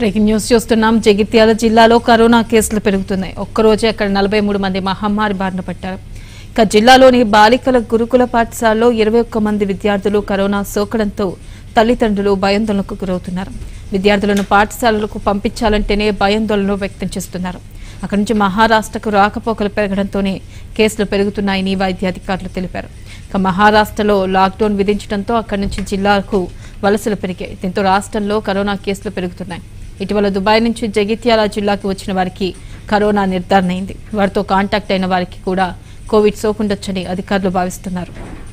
breaking news చూస్తున్నాం జగిత్యాల జిల్లాలో corona కేసులు పెరుగుతున్నాయి ఒక్కరోజే అక్కడ నలభై మూడు మంది మహమ్మారి బారిన పట్టారు ఇక జిల్లాలోని బాలికల గురుకుల పాఠశాలలో ఇరవై ఒక్క మంది విద్యార్థులు కరోనా సోకడంతో తల్లిదండ్రులు భయాందోళనకు గురవుతున్నారు విద్యార్థులను పాఠశాలలకు పంపించాలంటేనే భయాందోళన వ్యక్తం చేస్తున్నారు అక్కడి నుంచి మహారాష్ట్రకు రాకపోకలు పెరగడంతోనే కేసులు పెరుగుతున్నాయని వైద్యాధికారులు తెలిపారు ఇక మహారాష్ట్రలో లాక్డౌన్ విధించడంతో అక్కడి నుంచి జిల్లాకు వలసలు పెరిగాయి దీంతో రాష్ట్రంలో కరోనా కేసులు పెరుగుతున్నాయి ఇటీవల దుబాయ్ నుంచి జగిత్యాల జిల్లాకు వచ్చిన వారికి కరోనా నిర్ధారణ అయింది వారితో కాంటాక్ట్ అయిన వారికి కూడా కోవిడ్ సోకుండొచ్చని అధికారులు భావిస్తున్నారు